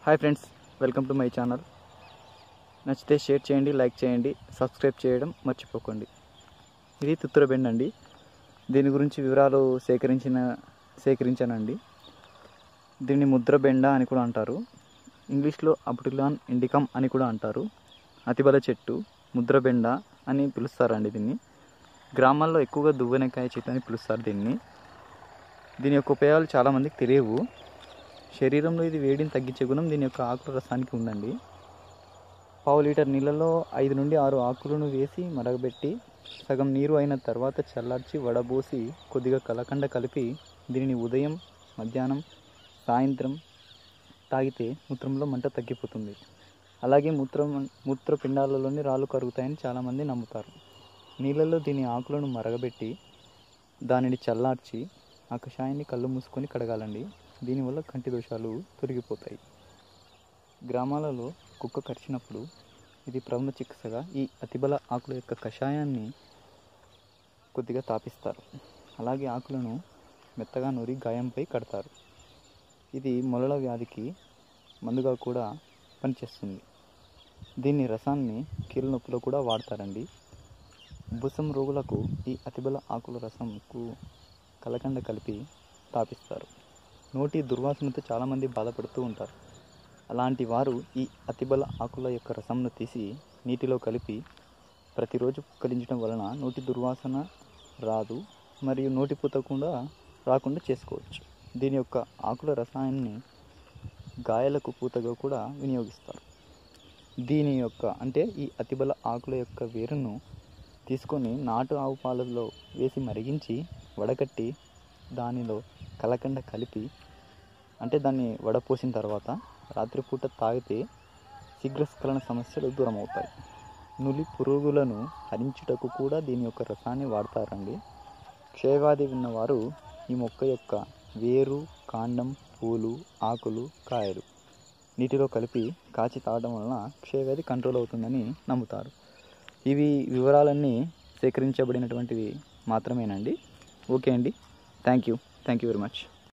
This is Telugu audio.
hi friends welcome to my channel నచ్చితే షేర్ చేయండి లైక్ చేయండి సబ్స్క్రైబ్ చేయడం మర్చిపోకండి ఇది తుత్తూర బెండ్ అండి దీని గురించి వివరాలు సేకరించిన సేకరించానండి దీన్ని ముద్ర బెండ అని కూడా అంటారు ఇంగ్లీష్లో అబుటిలాన్ ఇండికమ్ అని కూడా అంటారు అతిబల చెట్టు ముద్ర బెండ అని పిలుస్తారండి దీన్ని గ్రామాల్లో ఎక్కువగా దువ్వెనకాయ చెట్టు అని పిలుస్తారు దీన్ని దీని యొక్క ఉపయోగాలు చాలామందికి తెలియవు శరీరంలో ఇది వేడిని తగ్గించే గుణం దీని యొక్క ఆకుల రసానికి ఉందండి పావు లీటర్ నీళ్ళలో ఐదు నుండి ఆరు ఆకులను వేసి మరగబెట్టి సగం నీరు అయిన తర్వాత చల్లార్చి వడబోసి కొద్దిగా కలకండ కలిపి దీనిని ఉదయం మధ్యాహ్నం సాయంత్రం తాగితే మూత్రంలో మంట తగ్గిపోతుంది అలాగే మూత్రం మూత్రపిండాలలోని రాళ్ళు కరుగుతాయని చాలామంది నమ్ముతారు నీళ్ళల్లో దీని ఆకులను మరగబెట్టి దానిని చల్లార్చి ఆ కషాయాన్ని కళ్ళు మూసుకొని కడగాలండి దీనివల్ల కంటి దోషాలు తొలగిపోతాయి గ్రామాలలో కుక్క కరిచినప్పుడు ఇది ప్రథమ చికిత్సగా ఈ అతిబల ఆకుల యొక్క కషాయాన్ని కొద్దిగా తాపిస్తారు అలాగే ఆకులను మెత్తగా నూరి గాయంపై కడతారు ఇది మొలల వ్యాధికి మందుగా కూడా పనిచేస్తుంది దీని రసాన్ని కీళ్ళ నొప్పిలో కూడా వాడతారండి ఉబ్బసం రోగులకు ఈ అతిబల ఆకుల రసంకు కలకండ కలిపి తాపిస్తారు నోటి దుర్వాసనతో చాలామంది బాధపడుతూ ఉంటారు అలాంటి వారు ఈ అతిబల ఆకుల యొక్క రసంను తీసి నీటిలో కలిపి ప్రతిరోజు పుక్కలించడం వలన నోటి దుర్వాసన రాదు మరియు నోటి పూత కూడా రాకుండా చేసుకోవచ్చు దీని యొక్క ఆకుల రసాయన్ని గాయాలకు పూతగా కూడా వినియోగిస్తారు దీని యొక్క అంటే ఈ అతిబల ఆకుల యొక్క వేరును తీసుకొని నాటు ఆవు పాలలో వేసి మరిగించి వడకట్టి దానిలో కలకండ కలిపి అంటే దాన్ని వడపోసిన తర్వాత రాత్రిపూట తాగితే శీఘ్రస్ఖలన సమస్యలు దూరం అవుతాయి నులి పురుగులను హరించుటకు కూడా దీని యొక్క రసాన్ని వాడతారండి క్షయవ్యాధి ఉన్నవారు ఈ మొక్క యొక్క వేరు కాండం పూలు ఆకులు కాయలు నీటిలో కలిపి కాచి తాగడం వలన క్షయవ్యాధి కంట్రోల్ అవుతుందని నమ్ముతారు ఇవి వివరాలన్నీ సేకరించబడినటువంటివి మాత్రమేనండి ఓకే అండి thank you thank you very much